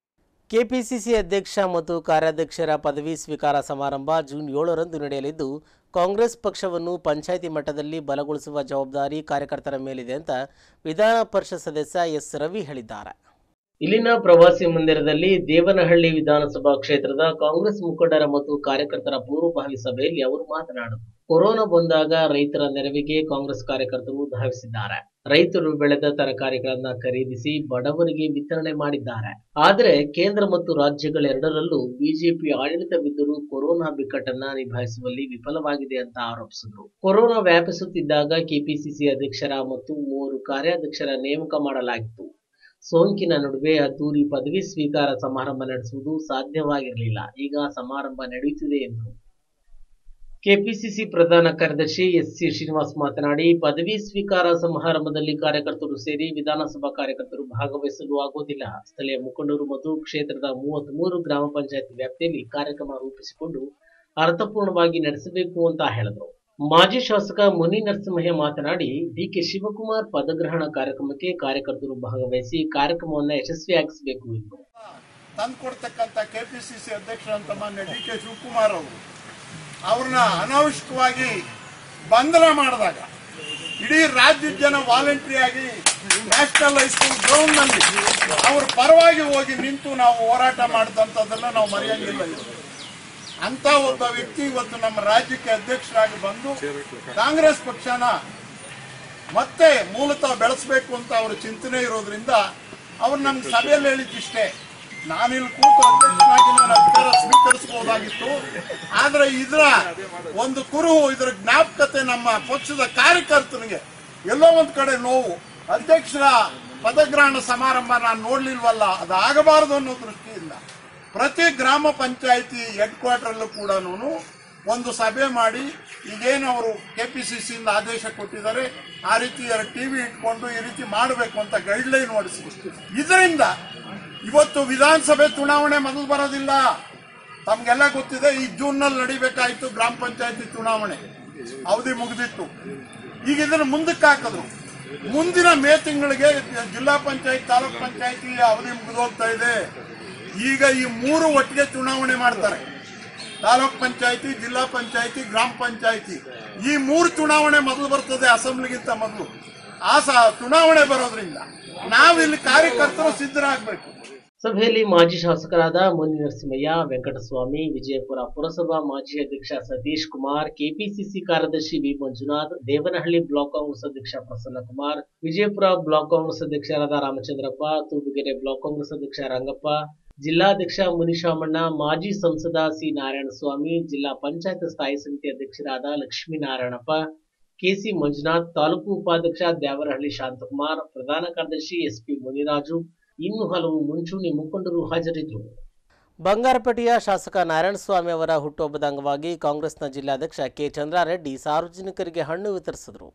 ಕೆಪಿಸಿಸಿ ಅಧ್ಯಕ್ಷ ಮತ್ತು ಕಾರ್ಯಾಧ್ಯಕ್ಷರ ಪದವಿ ಸ್ವೀಕಾರ ಸಮಾರಂಭ ಜೂನ್ ಏಳರಂದು ನಡೆಯಲಿದ್ದು ಕಾಂಗ್ರೆಸ್ ಪಕ್ಷವನ್ನು ಪಂಚಾಯಿತಿ ಮಟ್ಟದಲ್ಲಿ ಬಲಗೊಳಿಸುವ ಜವಾಬ್ದಾರಿ ಕಾರ್ಯಕರ್ತರ ಮೇಲಿದೆ ಅಂತ ವಿಧಾನ ಪರಿಷತ್ ಸದಸ್ಯ ಎಸ್ ರವಿ ಹೇಳಿದ್ದಾರೆ ಇಲ್ಲಿನ ಪ್ರವಾಸಿ ಮಂದಿರದಲ್ಲಿ ದೇವನಹಳ್ಳಿ ವಿಧಾನಸಭಾ ಕ್ಷೇತ್ರದ ಕಾಂಗ್ರೆಸ್ ಮುಖಂಡರ ಮತ್ತು ಕಾರ್ಯಕರ್ತರ ಪೂರ್ವಭಾವಿ ಸಭೆಯಲ್ಲಿ ಅವರು ಮಾತನಾಡಿದರು ಕೊರೋನಾ ಬಂದಾಗ ರೈತರ ನೆರವಿಗೆ ಕಾಂಗ್ರೆಸ್ ಕಾರ್ಯಕರ್ತರು ಧಾವಿಸಿದ್ದಾರೆ ರೈತರು ಬೆಳೆದ ತರಕಾರಿಗಳನ್ನ ಖರೀದಿಸಿ ಬಡವರಿಗೆ ವಿತರಣೆ ಮಾಡಿದ್ದಾರೆ ಆದರೆ ಕೇಂದ್ರ ಮತ್ತು ರಾಜ್ಯಗಳೆರಡರಲ್ಲೂ ಬಿಜೆಪಿ ಆಡಳಿತವಿದ್ದರೂ ಕೊರೋನಾ ಬಿಕ್ಕಟ್ಟನ್ನ ನಿಭಾಯಿಸುವಲ್ಲಿ ವಿಫಲವಾಗಿದೆ ಅಂತ ಆರೋಪಿಸಿದರು ಕೊರೋನಾ ವ್ಯಾಪಿಸುತ್ತಿದ್ದಾಗ ಕೆಪಿಸಿಸಿ ಅಧ್ಯಕ್ಷರ ಮತ್ತು ಮೂವರು ಕಾರ್ಯಾಧ್ಯಕ್ಷರ ನೇಮಕ ಮಾಡಲಾಗಿತ್ತು ಸೋಂಕಿನ ನಡುವೆ ಅದ್ದೂರಿ ಪದವಿ ಸ್ವೀಕಾರ ಸಮಾರಂಭ ನಡೆಸುವುದು ಸಾಧ್ಯವಾಗಿರಲಿಲ್ಲ ಈಗ ಸಮಾರಂಭ ನಡೆಯುತ್ತಿದೆ ಎಂದರು ಕೆಪಿಸಿಸಿ ಪ್ರಧಾನ ಕಾರ್ಯದರ್ಶಿ ಎಸ್ ಸಿ ಶ್ರೀನಿವಾಸ್ ಮಾತನಾಡಿ ಪದವಿ ಸ್ವೀಕಾರ ಸಮಾರಂಭದಲ್ಲಿ ಕಾರ್ಯಕರ್ತರು ಸೇರಿ ವಿಧಾನಸಭಾ ಕಾರ್ಯಕರ್ತರು ಭಾಗವಹಿಸಲು ಆಗುವುದಿಲ್ಲ ಸ್ಥಳೀಯ ಮುಖಂಡರು ಮತ್ತು ಕ್ಷೇತ್ರದ ಮೂವತ್ಮೂರು ಗ್ರಾಮ ಪಂಚಾಯತ್ ವ್ಯಾಪ್ತಿಯಲ್ಲಿ ಕಾರ್ಯಕ್ರಮ ರೂಪಿಸಿಕೊಂಡು ಅರ್ಥಪೂರ್ಣವಾಗಿ ನಡೆಸಬೇಕು ಅಂತ ಹೇಳಿದರು ಮಾಜಿ ಶಾಸಕ ಮುನಿ ನರಸಿಂಹಯ್ಯ ಮಾತನಾಡಿ ಡಿಕೆ ಶಿವಕುಮಾರ್ ಪದಗ್ರಹಣ ಕಾರ್ಯಕ್ರಮಕ್ಕೆ ಕಾರ್ಯಕರ್ತರು ಭಾಗವಹಿಸಿ ಕಾರ್ಯಕ್ರಮವನ್ನು ಯಶಸ್ವಿಯಾಗಿಸಬೇಕು ಎಂದರು ತಂದುಕೊಡ್ತಕ್ಕಂಥ ಕೆಪಿಸಿಸಿ ಅಧ್ಯಕ್ಷರಂತ ಮಾನ್ಯ ಡಿ ಕೆ ಶಿವಕುಮಾರ್ ಅವರು ಅವ್ರನ್ನ ಅನಾವಶ್ಯಕವಾಗಿ ಬಂಧನ ಮಾಡಿದಾಗ ಇಡೀ ರಾಜ್ಯದ ಜನ ವಾಲಂಟ್ರಿ ಆಗಿ ನ್ಯಾಷನಲ್ ಹೈಸ್ಕೂಲ್ ಗ್ರೌಂಡ್ ನಲ್ಲಿ ಅವ್ರ ಪರವಾಗಿ ಹೋಗಿ ನಿಂತು ನಾವು ಹೋರಾಟ ಮಾಡಿದಂಥದ್ದನ್ನ ನಾವು ಮರೆಯಂಗಿಲ್ಲ ಇವತ್ತು. ಅಂತ ಒಬ್ಬ ವ್ಯಕ್ತಿ ಇವತ್ತು ನಮ್ಮ ರಾಜ್ಯಕ್ಕೆ ಅಧ್ಯಕ್ಷರಾಗಿ ಬಂದು ಕಾಂಗ್ರೆಸ್ ಪಕ್ಷನ ಮತ್ತೆ ಮೂಲತಃ ಬೆಳೆಸಬೇಕು ಅಂತ ಅವರ ಚಿಂತನೆ ಇರೋದ್ರಿಂದ ಅವ್ರು ನಮ್ಗೆ ಸಭೆಯಲ್ಲಿ ಹೇಳಿದ್ದಿಷ್ಟೇ ನಾನಿಲ್ಲಿ ಕೂತು ಅಧ್ಯಕ್ಷನಾಗಿ ನಾನು ಅಧಿಕಾರ ಸ್ವೀಕರಿಸಬಹುದಾಗಿತ್ತು ಆದ್ರೆ ಇದರ ಒಂದು ಕುರುಹು ಇದರ ಜ್ಞಾಪಕತೆ ನಮ್ಮ ಪಕ್ಷದ ಕಾರ್ಯಕರ್ತನಿಗೆ ಎಲ್ಲೋ ಒಂದ್ ಕಡೆ ನೋವು ಅಧ್ಯಕ್ಷರ ಪದಗ್ರಹಣ ಸಮಾರಂಭ ನಾನು ನೋಡ್ಲಿಲ್ವಲ್ಲ ಅದು ಆಗಬಾರದು ಅನ್ನೋ ದೃಷ್ಟಿಯಿಂದ ಪ್ರತಿ ಗ್ರಾಮ ಪಂಚಾಯಿತಿ ಹೆಡ್ ಕ್ವಾರ್ಟರ್ಲ್ಲೂ ಕೂಡ ಒಂದು ಸಭೆ ಮಾಡಿ ಈಗೇನು ಅವರು ಕೆ ಪಿ ಸಿ ಸಿಯಿಂದ ಆದೇಶ ಕೊಟ್ಟಿದ್ದಾರೆ ಆ ರೀತಿ ಟಿವಿ ಇಟ್ಕೊಂಡು ಈ ರೀತಿ ಮಾಡಬೇಕು ಅಂತ ಗೈಡ್ಲೈನ್ ಹೊಡಿಸಿ ಇದರಿಂದ ಇವತ್ತು ವಿಧಾನಸಭೆ ಚುನಾವಣೆ ಮೊದಲು ಬರೋದಿಲ್ಲ ತಮ್ಗೆಲ್ಲ ಗೊತ್ತಿದೆ ಈ ಜೂನ್ನಲ್ಲಿ ನಡಿಬೇಕಾಯ್ತು ಗ್ರಾಮ ಪಂಚಾಯತಿ ಚುನಾವಣೆ ಅವಧಿ ಮುಗಿದಿತ್ತು ಈಗ ಇದನ್ನು ಮುಂದಕ್ಕೆ ಹಾಕಿದ್ರು ಮುಂದಿನ ಮೇ ತಿಂಗಳಿಗೆ ಜಿಲ್ಲಾ ಪಂಚಾಯತ್ ತಾಲೂಕ್ ಪಂಚಾಯತಿ ಅವಧಿ ಮುಗಿದೋಗ್ತಾ ಇದೆ ಈಗ ಈ ಮೂರು ಒಟ್ಟಿಗೆ ಚುನಾವಣೆ ಮಾಡ್ತಾರೆ ತಾಲೂಕ್ ಪಂಚಾಯತಿ ಜಿಲ್ಲಾ ಪಂಚಾಯತಿ ಗ್ರಾಮ ಪಂಚಾಯತಿ ಈ ಮೂರು ಚುನಾವಣೆ ಮೊದಲು ಬರ್ತದೆ ಅಸೆಂಬ್ಲಿಗಿಂತ ಮೊದಲು ಆ ಸ ಚುನಾವಣೆ ಬರೋದ್ರಿಂದ ನಾವಿಲ್ಲಿ ಕಾರ್ಯಕರ್ತರು ಸಿದ್ಧರಾಗಬೇಕು ಸಭೆಯಲ್ಲಿ ಮಾಜಿ ಶಾಸಕರಾದ ಮುನಿ ನರಸಿಂಹಯ್ಯ ವೆಂಕಟಸ್ವಾಮಿ ವಿಜಯಪುರ ಪುರಸಭಾ ಮಾಜಿ ಅಧ್ಯಕ್ಷ ಸತೀಶ್ ಕುಮಾರ್ ಕೆಪಿಸಿಸಿ ಕಾರ್ಯದರ್ಶಿ ವಿ ಮಂಜುನಾಥ್ ದೇವನಹಳ್ಳಿ ಬ್ಲಾಕ್ ಕಾಂಗ್ರೆಸ್ ಅಧ್ಯಕ್ಷ ಪ್ರಸನ್ನ ಕುಮಾರ್ ವಿಜಯಪುರ ಬ್ಲಾಕ್ ಕಾಂಗ್ರೆಸ್ ಅಧ್ಯಕ್ಷರಾದ ರಾಮಚಂದ್ರಪ್ಪ ತೂಬುಗೆರೆ ಬ್ಲಾಕ್ ಕಾಂಗ್ರೆಸ್ ಅಧ್ಯಕ್ಷ ರಂಗಪ್ಪ ಜಿಲ್ಲಾಧ್ಯಕ್ಷ ಮುನಿಶಾಮಣ್ಣ ಮಾಜಿ ಸಂಸದ ಸಿ ನಾರಾಯಣಸ್ವಾಮಿ ಜಿಲ್ಲಾ ಪಂಚಾಯತ್ ಸ್ಥಾಯಿ ಸಮಿತಿ ಅಧ್ಯಕ್ಷರಾದ ಲಕ್ಷ್ಮೀನಾರಾಯಣಪ್ಪ ಕೆಸಿ ಮಂಜುನಾಥ್ ತಾಲೂಕು ಉಪಾಧ್ಯಕ್ಷ ದ್ಯಾವರಹಳ್ಳಿ ಶಾಂತಕುಮಾರ್ ಪ್ರಧಾನ ಕಾರ್ಯದರ್ಶಿ ಎಸ್ಪಿ ಮುನಿರಾಜು ಇನ್ನು ಹಲವು ಮುಂಚೂಣಿ ಮುಖಂಡರು ಹಾಜರಿದ್ದರು ಬಂಗಾರಪೇಟೆಯ ಶಾಸಕ ನಾರಾಯಣಸ್ವಾಮಿ ಅವರ ಹುಟ್ಟುಹಬ್ಬದ ಅಂಗವಾಗಿ ಕಾಂಗ್ರೆಸ್ನ ಜಿಲ್ಲಾಧ್ಯಕ್ಷ ಕೆ ಚಂದ್ರಾರೆಡ್ಡಿ ಸಾರ್ವಜನಿಕರಿಗೆ ಹಣ್ಣು ವಿತರಿಸಿದರು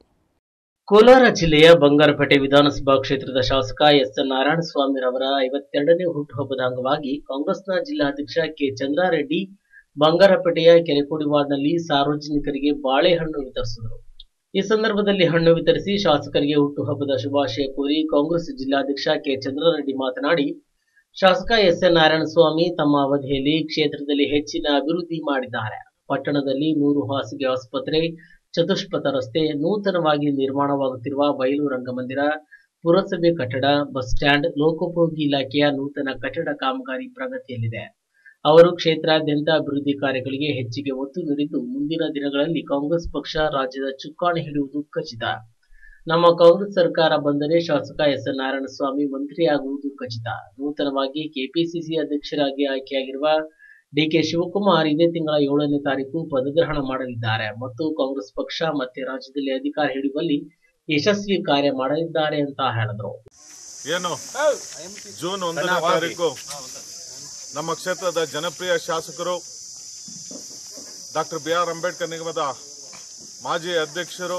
ಕೋಲಾರ ಜಿಲ್ಲೆಯ ಬಂಗಾರಪೇಟೆ ವಿಧಾನಸಭಾ ಕ್ಷೇತ್ರದ ಶಾಸಕ ಎಸ್ ಎನ್ ನಾರಾಯಣಸ್ವಾಮಿ ರವರ ಐವತ್ತೆರಡನೇ ಹುಟ್ಟುಹಬ್ಬದ ಅಂಗವಾಗಿ ಕಾಂಗ್ರೆಸ್ನ ಜಿಲ್ಲಾಧ್ಯಕ್ಷ ಕೆ ಚಂದ್ರಾರೆಡ್ಡಿ ಬಂಗಾರಪೇಟೆಯ ಕೆರೆಕೋಡಿ ವಾರ್ಡ್ನಲ್ಲಿ ಸಾರ್ವಜನಿಕರಿಗೆ ಬಾಳೆಹಣ್ಣು ವಿತರಿಸಿದರು ಈ ಸಂದರ್ಭದಲ್ಲಿ ಹಣ್ಣು ವಿತರಿಸಿ ಶಾಸಕರಿಗೆ ಹುಟ್ಟುಹಬ್ಬದ ಶುಭಾಶಯ ಕೋರಿ ಕಾಂಗ್ರೆಸ್ ಜಿಲ್ಲಾಧ್ಯಕ್ಷ ಕೆ ಚಂದ್ರಾರೆಡ್ಡಿ ಮಾತನಾಡಿ ಶಾಸಕ ಎಸ್ ಎನ್ ನಾರಾಯಣಸ್ವಾಮಿ ತಮ್ಮ ಅವಧಿಯಲ್ಲಿ ಕ್ಷೇತ್ರದಲ್ಲಿ ಹೆಚ್ಚಿನ ಅಭಿವೃದ್ಧಿ ಮಾಡಿದ್ದಾರೆ ಪಟ್ಟಣದಲ್ಲಿ ನೂರು ಹಾಸಿಗೆ ಆಸ್ಪತ್ರೆ ಚತುಷ್ಪಥ ರಸ್ತೆ ನೂತನವಾಗಿ ನಿರ್ಮಾಣವಾಗುತ್ತಿರುವ ಬಯಲು ರಂಗಮಂದಿರ ಪುರಸಭೆ ಕಟ್ಟಡ ಬಸ್ ಸ್ಟ್ಯಾಂಡ್ ಲೋಕೋಪಯೋಗಿ ಇಲಾಖೆಯ ನೂತನ ಕಟ್ಟಡ ಕಾಮಗಾರಿ ಪ್ರಗತಿಯಲ್ಲಿದೆ ಅವರು ಕ್ಷೇತ್ರಾದ್ಯಂತ ಅಭಿವೃದ್ಧಿ ಕಾರ್ಯಗಳಿಗೆ ಹೆಚ್ಚಿಗೆ ಒತ್ತು ನೀಡಿದ್ದು ಮುಂದಿನ ದಿನಗಳಲ್ಲಿ ಕಾಂಗ್ರೆಸ್ ಪಕ್ಷ ರಾಜ್ಯದ ಚುಕ್ಕಾಣಿ ಹಿಡಿಯುವುದು ಖಚಿತ ನಮ್ಮ ಕಾಂಗ್ರೆಸ್ ಸರ್ಕಾರ ಬಂದರೆ ಶಾಸಕ ಎಸ್ ಎನ್ ನಾರಾಯಣಸ್ವಾಮಿ ಮಂತ್ರಿಯಾಗುವುದು ಖಚಿತ ನೂತನವಾಗಿ ಕೆಪಿಸಿಸಿ ಅಧ್ಯಕ್ಷರಾಗಿ ಆಯ್ಕೆಯಾಗಿರುವ ಡಿಕೆ ಶಿವಕುಮಾರ್ ಇದೇ ತಿಂಗಳ ಏಳನೇ ತಾರೀಕು ಪದಗ್ರಹಣ ಮಾಡಲಿದ್ದಾರೆ ಮತ್ತು ಕಾಂಗ್ರೆಸ್ ಪಕ್ಷ ಮತ್ತೆ ರಾಜ್ಯದಲ್ಲಿ ಅಧಿಕಾರ ಹಿಡಿಯುವಲ್ಲಿ ಯಶಸ್ವಿ ಕಾರ್ಯ ಮಾಡಲಿದ್ದಾರೆ ಅಂತ ಹೇಳಿದ್ರು ಏನು ಜೂನ್ ಒಂದನೇ ತಾರೀಕು ನಮ್ಮ ಕ್ಷೇತ್ರದ ಜನಪ್ರಿಯ ಶಾಸಕರು ಡಾಕ್ಟರ್ ಬಿ ಆರ್ ಅಂಬೇಡ್ಕರ್ ನಿಗಮದ ಮಾಜಿ ಅಧ್ಯಕ್ಷರು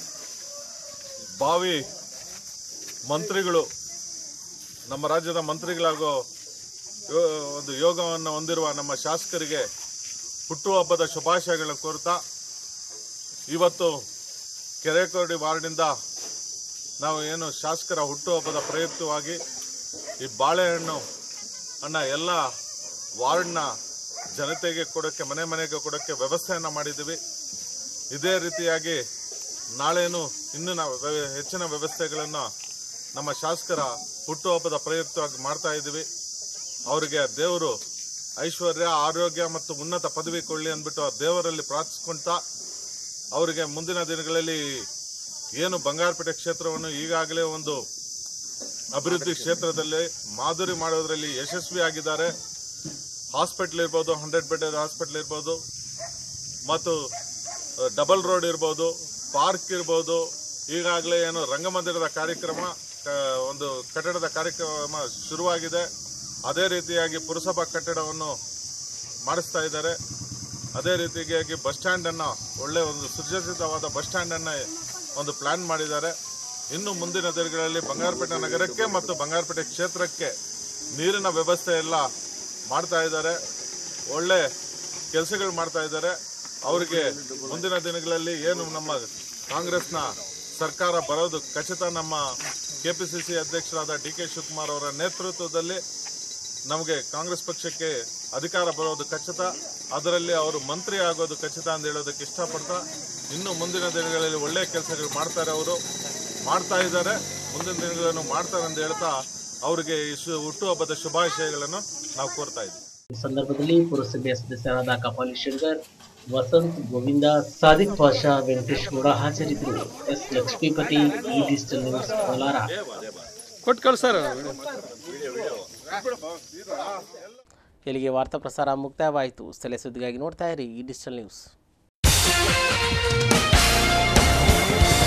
ಭಾವಿ ಮಂತ್ರಿಗಳು ನಮ್ಮ ರಾಜ್ಯದ ಮಂತ್ರಿಗಳಾಗೋ ಯೋ- ಒಂದು ಯೋಗವನ್ನು ಹೊಂದಿರುವ ನಮ್ಮ ಶಾಸಕರಿಗೆ ಹುಟ್ಟುಹಬ್ಬದ ಶುಭಾಶಯಗಳನ್ನು ಕೋರುತ್ತಾ ಇವತ್ತು ಕೆರೆಕೋಡಿ ವಾರ್ಡಿನಿಂದ ನಾವು ಏನು ಶಾಸಕರ ಹುಟ್ಟುಹಬ್ಬದ ಪ್ರಯುಕ್ತವಾಗಿ ಈ ಬಾಳೆಹಣ್ಣು ಅನ್ನ ಎಲ್ಲ ವಾರ್ಡ್ನ ಜನತೆಗೆ ಕೊಡೋಕ್ಕೆ ಮನೆ ಮನೆಗೆ ಕೊಡೋಕ್ಕೆ ವ್ಯವಸ್ಥೆಯನ್ನು ಮಾಡಿದ್ದೀವಿ ಇದೇ ರೀತಿಯಾಗಿ ನಾಳೆನೂ ಇನ್ನೂ ನಾವು ವ್ಯ- ಹೆಚ್ಚಿನ ವ್ಯವಸ್ಥೆಗಳನ್ನು ನಮ್ಮ ಶಾಸಕರ ಹುಟ್ಟುಹಬ್ಬದ ಪ್ರಯುಕ್ತವಾಗಿ ಮಾಡ್ತಾ ಇದ್ದೀವಿ ಅವರಿಗೆ ದೇವರು ಐಶ್ವರ್ಯ ಆರೋಗ್ಯ ಮತ್ತು ಉನ್ನತ ಪದವಿ ಕೊಳ್ಳಿ ಅಂದ್ಬಿಟ್ಟು ಆ ದೇವರಲ್ಲಿ ಪ್ರಾರ್ಥಿಸ್ಕೊಂತಾ ಅವರಿಗೆ ಮುಂದಿನ ದಿನಗಳಲ್ಲಿ ಏನು ಬಂಗಾರಪೇಟೆ ಕ್ಷೇತ್ರವನ್ನು ಈಗಾಗಲೇ ಒಂದು ಅಭಿವೃದ್ಧಿ ಕ್ಷೇತ್ರದಲ್ಲಿ ಮಾಧುರಿ ಮಾಡೋದ್ರಲ್ಲಿ ಯಶಸ್ವಿಯಾಗಿದ್ದಾರೆ ಹಾಸ್ಪಿಟ್ಲ್ ಇರ್ಬೋದು ಹಂಡ್ರೆಡ್ ಬೆಡ್ ಹಾಸ್ಪಿಟ್ಲ್ ಇರ್ಬೋದು ಮತ್ತು ಡಬಲ್ ರೋಡ್ ಇರ್ಬೋದು ಪಾರ್ಕ್ ಇರ್ಬೋದು ಈಗಾಗಲೇ ಏನು ರಂಗಮಂದಿರದ ಕಾರ್ಯಕ್ರಮ ಆ, ಒಂದು ಕಟ್ಟಡದ ಕಾರ್ಯಕ್ರಮ ಶುರುವಾಗಿದೆ ಅದೇ ರೀತಿಯಾಗಿ ಪುರಸಭಾ ಕಟ್ಟಡವನ್ನು ಮಾಡಿಸ್ತಾ ಇದ್ದಾರೆ ಅದೇ ರೀತಿಯಾಗಿ ಬಸ್ ಸ್ಟ್ಯಾಂಡನ್ನು ಒಳ್ಳೆ ಒಂದು ಸುಸಜ್ಜಿತವಾದ ಬಸ್ ಸ್ಟ್ಯಾಂಡನ್ನು ಒಂದು ಪ್ಲಾನ್ ಮಾಡಿದ್ದಾರೆ ಇನ್ನು ಮುಂದಿನ ದಿನಗಳಲ್ಲಿ ಬಂಗಾರಪೇಟೆ ನಗರಕ್ಕೆ ಮತ್ತು ಬಂಗಾರಪೇಟೆ ಕ್ಷೇತ್ರಕ್ಕೆ ನೀರಿನ ವ್ಯವಸ್ಥೆ ಎಲ್ಲ ಮಾಡ್ತಾ ಇದ್ದಾರೆ ಒಳ್ಳೆ ಕೆಲಸಗಳು ಮಾಡ್ತಾ ಇದ್ದಾರೆ ಅವರಿಗೆ ಮುಂದಿನ ದಿನಗಳಲ್ಲಿ ಏನು ನಮ್ಮ ಕಾಂಗ್ರೆಸ್ನ ಸರ್ಕಾರ ಬರೋದು ಖಚಿತ ನಮ್ಮ ಕೆಪಿಸಿಸಿ ಅಧ್ಯಕ್ಷರಾದ ಡಿ ಕೆ ಶಿವಕುಮಾರ್ ಅವರ ನೇತೃತ್ವದಲ್ಲಿ ನಮಗೆ ಕಾಂಗ್ರೆಸ್ ಪಕ್ಷಕ್ಕೆ ಅಧಿಕಾರ ಬರೋದು ಖಚಿತ ಅದರಲ್ಲಿ ಅವರು ಮಂತ್ರಿ ಆಗೋದು ಖಚಿತ ಅಂತ ಹೇಳೋದಕ್ಕೆ ಇಷ್ಟಪಡ್ತಾ ಇನ್ನು ಮುಂದಿನ ದಿನಗಳಲ್ಲಿ ಒಳ್ಳೆಯ ಕೆಲಸಗಳು ಮಾಡ್ತಾರೆ ಅವರು ಮಾಡ್ತಾ ಇದ್ದಾರೆ ಮುಂದಿನ ದಿನಗಳನ್ನು ಮಾಡ್ತಾರೆ ಅಂತ ಹೇಳ್ತಾ ಅವರಿಗೆ ಈ ಶು- ಹುಟ್ಟುಹಬ್ಬದ ಶುಭಾಶಯಗಳನ್ನು ನಾವು ಕೋರ್ತಾ ಇದ್ದೀವಿ ಈ ಸಂದರ್ಭದಲ್ಲಿ ಪುರಸಭೆಯ ಸದಸ್ಯರಾದ ಕಪಾಲಿ ಶಂಕರ್ ವಸಂತ್ ಗೋವಿಂದ ಸಾದಿಕ್ ಪಾಷಾ ವೆಂಕಟೇಶ್ ಗೌಡ ಹಾಜರಿದ್ದರು ಎಸ್ ಲಕ್ಷ್ಮೀಪತಿ ಈ ಡಿಜಿಟಲ್ ನ್ಯೂಸ್ ಕೋಲಾರ ಕೊಟ್ಟು ಕಳ್ಸಾರ ಇಲ್ಲಿಗೆ ವಾರ್ತಾ ಪ್ರಸಾರ ಮುಕ್ತಾಯವಾಯಿತು ಸ್ಥಳೀಯ ಸುದ್ದಿಗಾಗಿ ನೋಡ್ತಾ ಇರಿ ಈ ಡಿಜಿಟಲ್ ನ್ಯೂಸ್